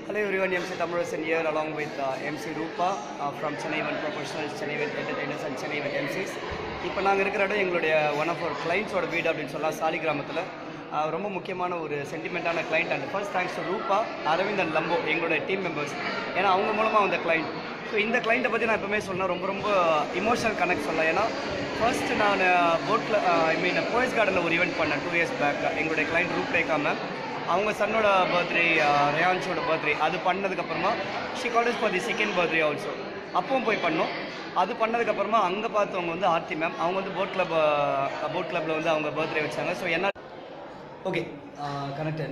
Hello everyone, MC Thamarasan here along with uh, MC Rupa uh, from Chennai Event Professionals, Chennai Event Entertainers and Chennai Event MCs. இப்போ நாங்கள் இருக்கிற இடம் எங்களுடைய one of our கிளைண்ட்ஸோட வீடு அப்படின்னு சொல்லலாம் சாலி கிராமத்தில் uh, ரொம்ப முக்கியமான ஒரு சென்டிமெண்ட்டான client and first thanks to Rupa Aravind and லம்போ எங்களுடைய டீம் மெம்பர்ஸ் ஏன்னா அவங்க மூலமாக வந்த கிளைண்ட் ஸோ இந்த கிளைண்ட்டை பற்றி நான் எப்பவுமே சொன்னேன் ரொம்ப ரொம்ப இமோஷனல் கனெக்ட் சொல்லலாம் ஏன்னா ஃபர்ஸ்ட் நான் போட்டில் ஐ மீன் போயஸ் கார்டனில் ஒரு ஈவெண்ட் பண்ணேன் டூ இயர்ஸ் பேக் எங்களுடைய கிளைண்ட் ரூப்ரேகா மேம் அவங்க சன்னோட பர்த்டே ரயான்ஷோட பர்த்டே அது பண்ணதுக்கப்புறமா she called for the second birthday also அப்பவும் போய் பண்ணோம் அது பண்ணதுக்கப்புறமா அங்கே பார்த்தவங்க வந்து ஆர்த்தி மேம் அவங்க வந்து போட் கிளப் போட் கிளப்பில் வந்து அவங்க பர்த்டே வச்சாங்க ஸோ என்ன ஓகே கனெக்டட்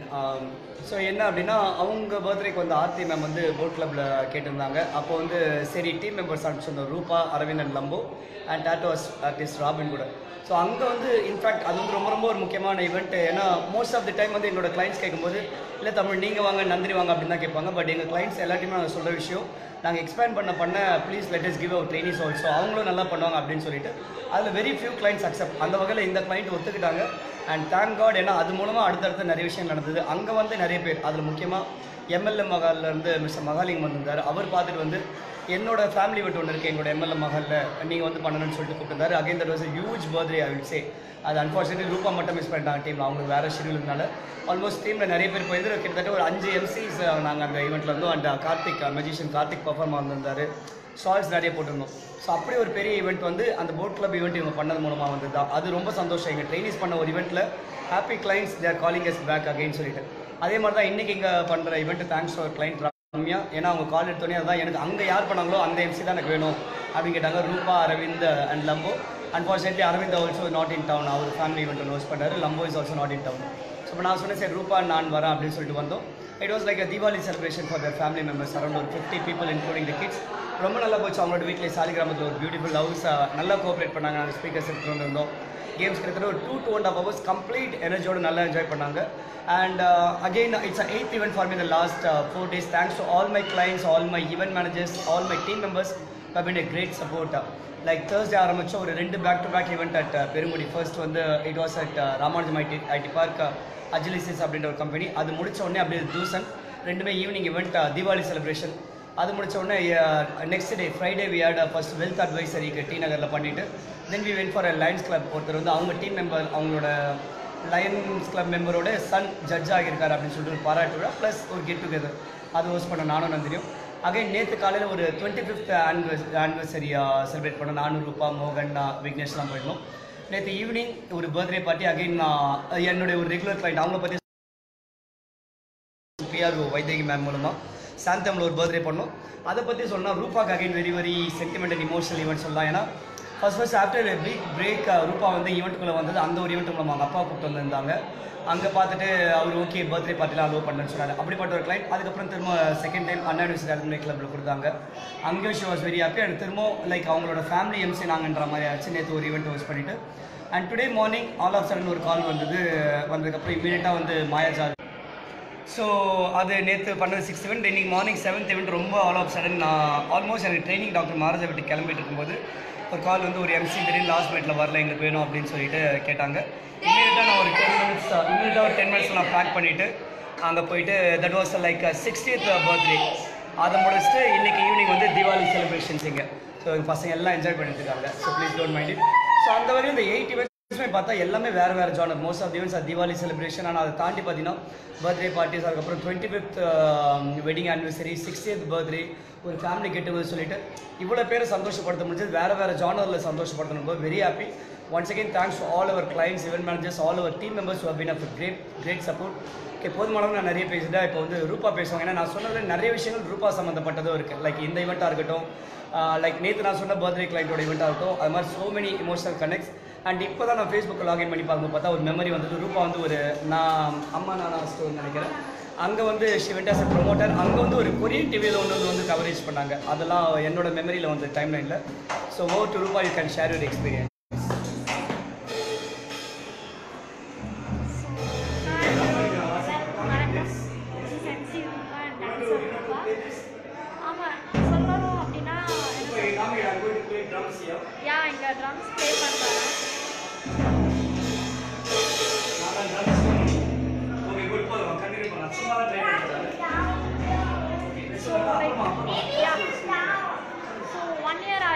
ஸோ என்ன அப்படின்னா அவங்க பர்த்டேக்கு வந்து ஆர்த்தி மேம் வந்து போட் கிளப்பில் கேட்டிருந்தாங்க அப்போ வந்து சரி டீம் மெம்பர்ஸ் அனுப்பிச்சிருந்தோம் Rupa Aravind and Lambo and tattoos artist Robin கூட ஸோ அங்கே வந்து இன்ஃபேக்ட் அது வந்து ரொம்ப ரொம்ப ஒரு முக்கியமான ஈவெண்ட் ஏன்னா மோஸ்ட் ஆஃப் தி டைம் வந்து எங்களோட கிளைண்ட்ஸ் கேட்கும்போது இல்லை தமிழ் நீங்கள் வாங்க நந்தினி வாங்க அப்படின்னு தான் கேட்பாங்க பட் எங்கள் கிளைண்ட்ஸ் எல்லாத்தையுமே நாங்கள் சொல்கிற விஷயம் நாங்கள் எக்ஸ்பேண்ட் பண்ண பண்ண please let is give our trainees also அவங்களும் நல்லா பண்ணுவாங்க அப்படின்னு சொல்லிட்டு அதில் வெரி ஃபியூ கிளைண்ட்ஸ் அக்செப்ட் அந்த வகையில் இந்த கிளைண்ட் ஒத்துக்கிட்டாங்க அண்ட் தேங்க் காட் ஏன்னா அது மூலமாக அடுத்தடுத்து நிறைய விஷயம் நடந்தது அங்கே வந்து நிறைய பேர் அதில் முக்கியமாக எம்எல்ஏ மகாலில் இருந்து மிஸ்டர் மகாலிங்கம் வந்திருந்தார் அவர் பார்த்துட்டு வந்து என்னோட ஃபேமிலி வீட்டு ஒன்று இருக்குது எங்களோட எம்எல்ஏ மகளில் நீங்கள் வந்து பண்ணணும்னு சொல்லிட்டு கூப்பிட்டுருந்தாரு again that was huge birthday I will say அது அன்ஃபார்ச்சுனேட்லி ரூபா மட்டும் மிஸ் பண்ணிட்டாங்க டீமில் அவங்களுக்கு வேறு ஷெடியூலுனால ஆல்மோஸ்ட் டீமில் நிறைய பேர் போயிருந்து கிட்டத்தட்ட ஒரு அஞ்சு எம்சிஸ் நாங்கள் அந்த ஈவெண்ட்டில் இருந்தோம் and Karthik magician Karthik perform வந்திருந்தாரு ஸ்டால்ஸ் நிறைய போட்டிருந்தோம் ஸோ அப்படி ஒரு பெரிய ஈவெண்ட் வந்து அந்த போட் கிளப் ஈவெண்ட் இவங்க பண்ணது மூலமாக வந்தது தான் அது ரொம்ப சந்தோஷம் எங்கள் ட்ரைனிஸ் பண்ண ஒரு ஈவெண்ட்டில் happy clients there calling us back again சொல்லிட்டு அதே மாதிரி தான் இன்றைக்கி இங்கே பண்ணுற event thanks for client Ramya ஏன்னா அவங்க கால் எடுத்தோடனே அதான் எனக்கு அங்கே யார் பண்ணாங்களோ அந்த எம்சி தான் எனக்கு வேணும் அப்படின்னு கேட்டாங்க Rupa Aravind and Lambo unfortunately Aravind also not in town அவர் ஃபேமிலி ஈவெண்ட் ஹோஸ்ட் பண்ணாரு Lambo is also not in town so இப்போ நான் சொன்னேன் சரி ரூபா நான் வரேன் அப்படின்னு சொல்லிட்டு வந்தோம் it was like a Deepavali celebration for their family members around ஒரு fifty people including the kids ரொம்ப நல்லா போச்சு அவங்களோட வீட்டில் சாலி கிராமத்தில் ஒரு பியூட்டிஃபுல் ஹவுஸ் நல்லா கோஆப்ரேட் பண்ணாங்க நாங்கள் ஸ்பீக்கர்ஸ் எடுத்துகிட்டு வந்திருந்தோம் கேம்ஸ் கிட்டத்தட்ட ஒரு two two and half hours complete எனர்ஜியோட நல்லா என்ஜாய் பண்ணாங்க and again it's a eighth event for me the last four days thanks to all my clients all my event managers all my team members have been a great support like Thursday ஆரம்பிச்ச ஒரு ரெண்டு back to back event at Perungudi first வந்து it was at Ramanujam IT IT park Agilisys அப்படின்ற ஒரு company அது முடிச்ச உடனே அப்படியே தூசன் ரெண்டுமே ஈவினிங் ஈவெண்ட் தீபாவளி செலிப்ரேஷன் அது முடிச்ச உடனே next day Friday we had first wealth அட்வைசரிக்கு டி நகரில் பண்ணிவிட்டு then we went for a Lions club ஒருத்தர் வந்து அவங்க டீம் மெம்பர் அவங்களோட லயன்ஸ் கிளப் மெம்பரோட சன் ஜட்ஜ் ஆகியிருக்காரு அப்படின்னு சொல்லிட்டு ஒரு பாராட்டு விழா ப்ளஸ் ஒரு கெட் டுகெதர் அது ஹோஸ்ட் பண்ண நானும் நந்திரியும் அகைன் நேற்று காலையில் ஒரு twenty fifth anniversary anniversary celebrate பண்ண நானூறு ரூபா மோகன் விக்னேஷ்லாம் போயிருந்தோம் நேற்று ஈவினிங் ஒரு பர்த்டே பார்ட்டி அகைன் என்னுடைய ஒரு ரெகுலர் கிளைண்ட் அவங்கள பற்றி பிஆர்ஓ வைத்தேகி மேம் மூலமாக சாந்தமில் ஒரு பர்த்டே பண்ணோம் அதை பற்றி சொன்னால் ரூபாக்கு again very very sentiment and emotional event சொல்லலாம் ஏன்னா first first after big break Rupa வந்து ஈவெண்ட்டுக்குள்ளே வந்தது அந்த ஒரு ஈவெண்ட் மூலமாக அவங்க அப்பா கூப்பிட்டு வந்திருந்தாங்க அங்கே பார்த்துட்டு அவர் ஓகே பர்த்டே பார்ட்டிலாம் அலோவ் பண்ணுன்னு சொன்னார் அப்படிப்பட்ட ஒரு கிளைண்ட் அதுக்கப்புறம் திரும்ப second time Anna university alumni கிளப்பில் கொடுத்தாங்க அங்கேயும் she was very happy and திரும்ப லைக் அவங்களோட ஃபேமிலி எம்சி நாங்கன்ற மாதிரி ஆச்சு நேற்று ஒரு ஈவெண்ட் ஹோஸ்ட் பண்ணிவிட்டு and today morning all of sudden ஒரு கால் வந்தது வந்ததுக்கப்புறம் இமீடியட்டாக வந்து மாயாஜால் ஸோ அது நேற்று பண்ணது சிக்ஸ் இவெண்ட் இன்னைக்கு மார்னிங் செவன்த் இவெண்ட் ரொம்ப ஆல் ஆஃப் சடன் நான் ஆல்மோஸ்ட் எனக்கு ட்ரைனிங் டாக்டர் மாரஜா விட்டு கிளம்பிட்டு இருக்கும்போது ஒரு கால் வந்து ஒரு எம்சி திடீர்னு லாஸ்ட் மினிட்ல வரல எங்களுக்கு வேணும் அப்படின்னு சொல்லிட்டு கேட்டாங்க இமீடியட்டாக நான் ஒரு டென் மினிட்ஸ் இமீடியட்டாக ஒரு டென் மினிட்ஸ் நான் பேக் பண்ணிவிட்டு அங்கே போயிட்டு that was like sixtieth birthday அதை முடிச்சுட்டு இன்னைக்கு ஈவினிங் வந்து தீபாவளி செலிப்ரேஷன்ஸ் இங்கே ஸோ எங்கள் பசங்க எல்லாம் என்ஜாய் பண்ணிட்டு இருக்காங்க so please don't mind it so அந்த வரையும் இந்த எயிட் இவெண்ட்ஸுமே பார்த்தா எல்லாமே வேறு வேறு genre most of events Deepavali celebration ஆனால் அதை தாண்டி பார்த்தீங்கன்னா பர்த்டே பார்ட்டிஸ் அதுக்கப்புறம் twenty fifth wedding anniversary sixtieth birthday ஒரு ஃபேமிலி கெட்டு சொல்லிட்டு இவ்வளோ பேரை சந்தோஷப்படுத்த முடிஞ்சது வேறு வேறு ஜானரில் சந்தோஷப்படுத்தணும் போது very happy once again thanks to all our clients event managers all our team members have been of great great support okay போதுமானவங்க நான் நிறைய பேசிட்டேன் இப்போ வந்து ரூபா பேசுவாங்க ஏன்னா நான் சொன்னதில் நிறைய விஷயங்கள் ரூபா சம்மந்தப்பட்டதும் இருக்குது லைக் இந்த ஈவெண்ட்டாக இருக்கட்டும் லைக் நேற்று நான் சொன்ன பர்த்டே கிளைண்டோட ஈவெண்ட்டாக இருக்கட்டும் அது மாதிரி so many emotional connects and இப்போ தான் நான் ஃபேஸ்புக்கில் லாகின் பண்ணி பார்க்கும்போது பார்த்தா ஒரு மெமரி வந்தது ரூபா வந்து ஒரு நான் அம்மா நானா ஸ்டோர் நினைக்கிறேன் அங்கே வந்து ஷிவெண்ட் அஸ் ப்ரொமோட்டர் அங்கே வந்து ஒரு கொரியன் டிவியில் ஒன்று வந்து வந்து கவரேஜ் பண்ணாங்க அதெல்லாம் என்னோட மெமரியில் வந்து டைம் லைனில் so oh to Rupa you can share your experience yeah இங்க ட்ரம்ஸ் ப்ளே பண்றாங்க ஓகே குட் போதும் கண்டினியூ பண்ணலாம் சும்மா தான் ட்ரை பண்ணுறேன்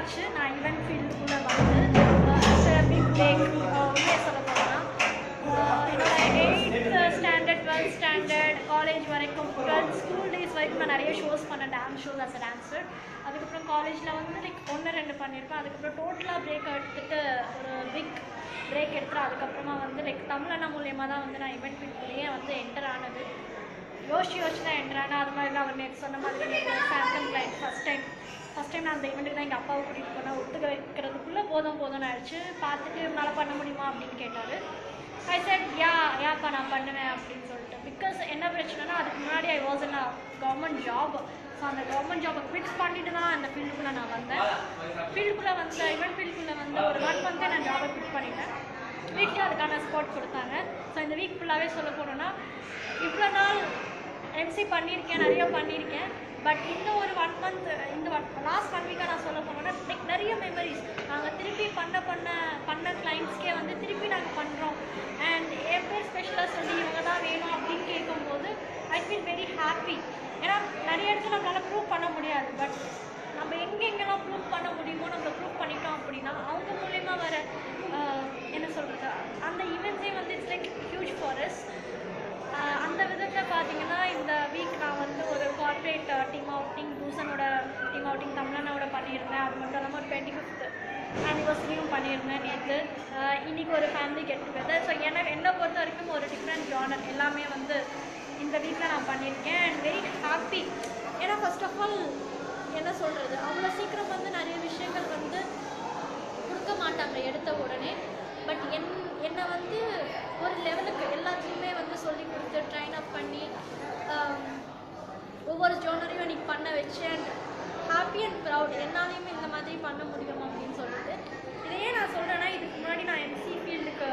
ஆச்சு நான் ஈவெண்ட் ஃபீல்டுக்குள்ளே வந்து பிக் பிரேக் உண்மையை சொல்ல போனால் என்னோட eighth standard twelfth standard college வரைக்கும் டுவெல்த் ஸ்கூல் டேஸ் வரைக்கும் நான் நிறைய ஷோஸ் பண்ணேன் dance shows as a dancer அதுக்கப்புறம் காலேஜில் வந்து லைக் ஒன்று ரெண்டு பண்ணியிருப்பேன் அதுக்கப்புறம் டோட்டலாக பிரேக் எடுத்துட்டு ஒரு பிக் பிரேக் எடுத்துட்டு அதுக்கப்புறமா வந்து லைக் தமிழண்ணா மூலியமாக தான் வந்து நான் ஈவெண்ட் ஃபீல்ட்லேயே வந்து என்டர் ஆனது யோசிச்சு யோசிச்சு தான் என்டர் ஆனேன் அது மாதிரி அவர் நேற்று சொன்ன மாதிரி Samsung client first time first time நான் அந்த ஈவெண்ட்டுக்கு தான் எங்கள் அப்பாவை கூட்டிகிட்டு போனேன் ஒத்துக்க வைக்கிறதுக்குள்ளே போதும் போதும்னு ஆயிடுச்சு பார்த்துட்டு என்னால் பண்ண முடியுமா அப்படின்னு கேட்டார் ஐ said யா யாப்பா நான் பண்ணுவேன் அப்படின்னு சொல்லிட்டு பிகாஸ் என்ன பிரச்சனைனா அதுக்கு முன்னாடி I was in government job so அந்த கவர்மெண்ட் ஜாபை குவிட் பண்ணிட்டு தான் அந்த ஃபீல்டுக்குள்ளே நான் வந்தேன் ஃபீல்டுக்குள்ளே வந்து ஈவெண்ட் ஃபீல்டுக்குள்ளே வந்து ஒரு ஒன் மந்த்தே நான் ஜாபை குவிட் பண்ணிட்டேன் வீட்டில் அதுக்கான ஸ்பாட் கொடுத்தாங்க ஸோ இந்த வீக் ஃபுல்லாகவே சொல்ல போனோன்னா இவ்வளோ நாள் எம்சி பண்ணியிருக்கேன் நிறைய பண்ணியிருக்கேன் பட் இந்த ஒரு ஒன் மந்த் இந்த லாஸ்ட் ஒன் வீக்காக நான் சொல்ல போனோன்னா லைக் நிறைய மெமரிஸ் நாங்கள் திருப்பி பண்ண பண்ண பண்ண கிளைண்ட்ஸ்க்கே வந்து திருப்பி நாங்கள் பண்ணுறோம் அண்ட் என் பேர் ஸ்பெஷலாக சொல்லி இவங்க தான் வேணும் அப்படின்னு கேட்கும்போது ஐ ஃபீல் வெரி ஹாப்பி ஏன்னா நிறைய இடத்துல நம்மளால் ப்ரூவ் பண்ண முடியாது பட் நம்ம எங்கெங்கெல்லாம் ப்ரூவ் பண்ண முடியுமோ நம்ம ப்ரூவ் பண்ணிட்டோம் அப்படின்னா அவங்க மூலயமா வர ஆஹ், என்ன சொல்கிறது அந்த ஈவெண்ட்ஸே வந்து இட்ஸ் லைக் ஹியூஜ் ஃபாரஸ் அந்த விதத்தில் பார்த்தீங்கன்னா இந்த வீக் நான் வந்து ஒரு கார்ப்பரேட் டீம் அவுட்டிங் பூசனோட டீம் அவுட்டிங் தமிழனோட பண்ணியிருந்தேன் அது மட்டும் இல்லாமல் ஒரு டுவெண்ட்டி ஃபிஃப்த் ஆனிவர்சரியும் பண்ணியிருந்தேன் நேற்று இன்னைக்கு ஒரு ஃபேமிலி கெட் டுகெதர் ஸோ எனக்கு என்னை பொறுத்த வரைக்கும் ஒரு டிஃப்ரெண்ட் ஜானர் எல்லாமே வந்து இந்த வீக்கில் நான் பண்ணியிருக்கேன் அண்ட் வெரி ஹாப்பி ஏன்னா ஃபர்ஸ்ட் ஆஃப் ஆல் என்ன சொல்கிறது அவ்வளோ சீக்கிரம் வந்து நிறைய விஷயங்கள் வந்து கொடுக்க மாட்டாங்க எடுத்த உடனே பட் என் என்னை வந்து ஒரு லெவலுக்கு எல்லாத்தையுமே வந்து சொல்லி கொடுத்து ட்ரைன் அப் பண்ணி ஆம், ஒவ்வொரு ஜோனரையும் இன்னைக்கு பண்ண வச்சு அண்ட் ஹாப்பி அண்ட் ப்ரவுட் என்னாலையுமே இந்த மாதிரி பண்ண முடியும் அப்படின்னு சொல்லிட்டு இதையே நான் சொல்கிறேன்னா இதுக்கு முன்னாடி நான் எம்சி ஃபீல்டுக்கு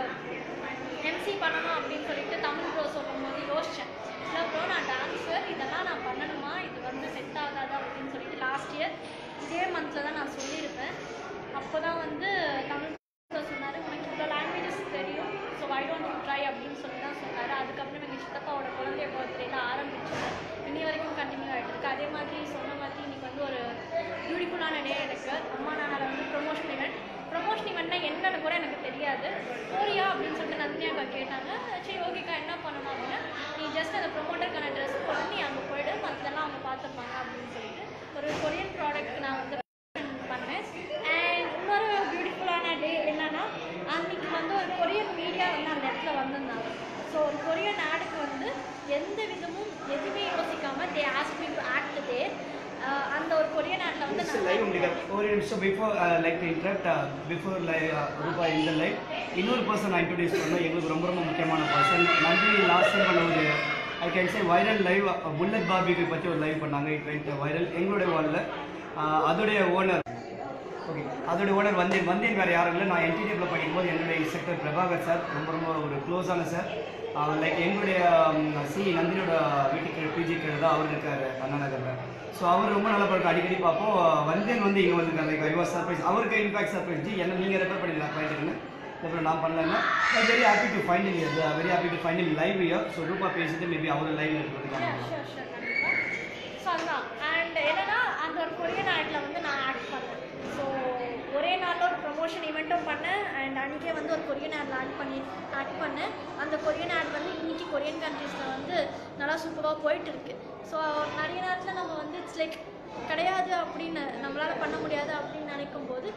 எம்சி பண்ணணும் அப்படின்னு சொல்லிட்டு தமிழ் ப்ரோ சொல்லும் போது யோசித்தேன் இல்லை ப்ரோ நான் டான்ஸர் இதெல்லாம் நான் பண்ணணுமா இது வந்து செட் ஆகாது அப்படின்னு சொல்லிட்டு லாஸ்ட் இயர் இதே மந்தில் தான் நான் சொல்லியிருப்பேன் அப்போ தான் வந்து தமிழ் bro சொன்னார் உனக்கு இவ்வளோ லாங்குவேஜஸ் தெரியும் so why don't you try அப்படின்னு சொல்லி தான் சொன்னார் அதுக்கப்புறம் எங்கள் சித்தப்பாவோட குழந்தைய பர்த்டேல ஆரம்பிச்சது இன்னி வரைக்கும் கண்டினியூ ஆகிட்டு இருக்கு அதே மாதிரி சொன்ன மாதிரி இன்னைக்கு வந்து ஒரு பியூட்டிஃபுல்லான டே எனக்கு அம்மா நானால் வந்து ப்ரொமோஷன் இவெண்ட் ப்ரொமோஷன் இவெண்ட்னா என்னன்னு கூட எனக்கு தெரியாது போறியா அப்படின்னு சொல்லிட்டு நந்தினி அக்கா கேட்டாங்க சரி ஓகேக்கா என்ன பண்ணணும் அப்படின்னா நீ ஜஸ்ட் அந்த ப்ரொமோட்டருக்கான ட்ரெஸ் போட்டு நீ அங்கே போயிடு மற்றதெல்லாம் அவங்க பார்த்துப்பாங்க அப்படின்னு சொல்லிட்டு ஒரு கொரியன் ப்ராடக்ட் நான் வந்து பண்ணேன் அண்ட் இன்னொரு பியூட்டிஃபுல்லான டே என்னன்னா அன்னைக்கு வந்து ஒரு கொரியன் மீடியா வந்து அந்த இடத்துல வந்திருந்தாங்க ஸோ ஒரு கொரியன் ஆடுக்கு வந்து எந்த விதமும் எதுவுமே யோசிக்காம they ask me to act there அந்த ஒரு கொரியன் ஆடில் வந்து It's a நான் live உங்களுக்கு ஒரு நிமிஷம் before like to interrupt before live Rupa இந்த லைவ் இன்னொரு பர்சன் நான் இன்ட்ரடியூஸ் பண்ணோம் எங்களுக்கு ரொம்ப ரொம்ப முக்கியமான பர்சன் நன்றி லாஸ்ட் டைம் பண்ண ஒரு I can say viral live bullet பாபிக்கு பற்றி ஒரு லைவ் பண்ணாங்க இட் வெயிட் வைரல் எங்களுடைய வாலில் அதோடைய ஓனர் ஓகே அதோட ஓனர் வந்தேன் வந்தேன் வேறு யாரும் இல்லை நான் என்டிடிஎஃப்ல படிக்கும்போது என்னுடைய இன்ஸ்ட்ரக்டர் பிரபாகர் சார் ரொம்ப ரொம்ப ஒரு க்ளோஸான சார் லைக் எங்களுடைய சி நந்தினியோட வீட்டுக்கு பிஜி கீழே தான் அவர் இருக்கார் அண்ணா நகரில் ஸோ அவர் ரொம்ப நல்ல பழக்கம் அடிக்கடி பார்ப்போம் வந்தேன் வந்து இங்கே வந்திருக்காரு லைக் ஐ வாஸ் சர்ப்ரைஸ் அவருக்கு இன்ஃபேக்ட் சர்ப்ரைஸ் ஜி என்ன நீங்கள் ரெஃபர் பண்ணிடலாம் கிளைண்ட்டுன்னு அப்புறம் நான் பண்ணலன்னா very happy to find in very happy to find in live year so Rupa பேசிட்டு மேபி அவர் லைவ் இருக்கிறதுக்காக ஷூர் ஷூர் கண்டிப்பாக ஸோ அதுதான் அண்ட் என்னன்னா அந்த ஒரு கொரியன் ஆடில் வந்து நான் ஆக்ட் பண்ணேன் ஸோ ஒரே நாளில் ஒரு ப்ரொமோஷன் ஈவெண்ட்டும் பண்ணேன் அண்ட் அன்றைக்கே வந்து ஒரு கொரியன் ஆடில் ஆட் பண்ணி ஆக்ட் பண்ணேன் அந்த கொரியன் ஆட் வந்து இன்னைக்கு கொரியன் கண்ட்ரீஸில் வந்து நல்லா சூப்பராக போயிட்டு இருக்கு ஸோ நிறைய நேரத்தில் நம்ம வந்து இட்ஸ் லைக் கிடையாது அப்படின்னு நம்மளால் பண்ண முடியாது அப்படின்னு நினைக்கும் போது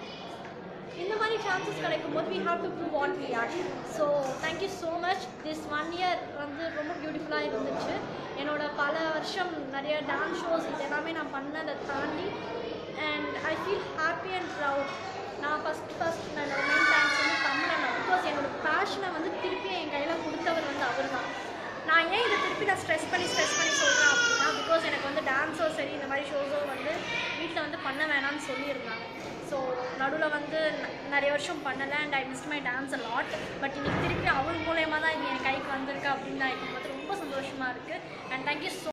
இந்த மாதிரி சான்சஸ் கிடைக்கும் போது we have to prove what we are so thank you so much this one year வந்து ரொம்ப பியூட்டிஃபுல்லாக இருந்துச்சு என்னோட பல வருஷம் நிறைய டான்ஸ் ஷோஸ் இது எல்லாமே நான் பண்ணதை தாண்டி and I feel happy and proud நான் ஃபஸ்ட் ஃபஸ்ட் நான் மெயின் டான்ஸ் வந்து தமிழன் பிகாஸ் என்னோட பேஷனை வந்து திருப்பி என் கையில் கொடுத்தவர் வந்து அவர் தான் நான் ஏன் இதை திருப்பி நான் ஸ்ட்ரெஸ் பண்ணி ஸ்ட்ரெஸ் பண்ணி சொல்கிறேன் அப்படின்னா பிகாஸ் எனக்கு வந்து டான்ஸோ சரி இந்த மாதிரி ஷோஸோ வந்து வீட்டில் வந்து பண்ண வேணாம்னு சொல்லியிருந்தாங்க ஸோ நடுவில் வந்து ந- நிறைய வருஷம் பண்ணலை and I miss my dance a lot but இன்னைக்கு திருப்பி அவர் மூலயமா தான் இது என் கைக்கு வந்திருக்கு அப்படின்னு நான் இருக்கும்போது ரொம்ப சந்தோஷமாக இருக்குது அண்ட் தேங்க்யூ ஸோ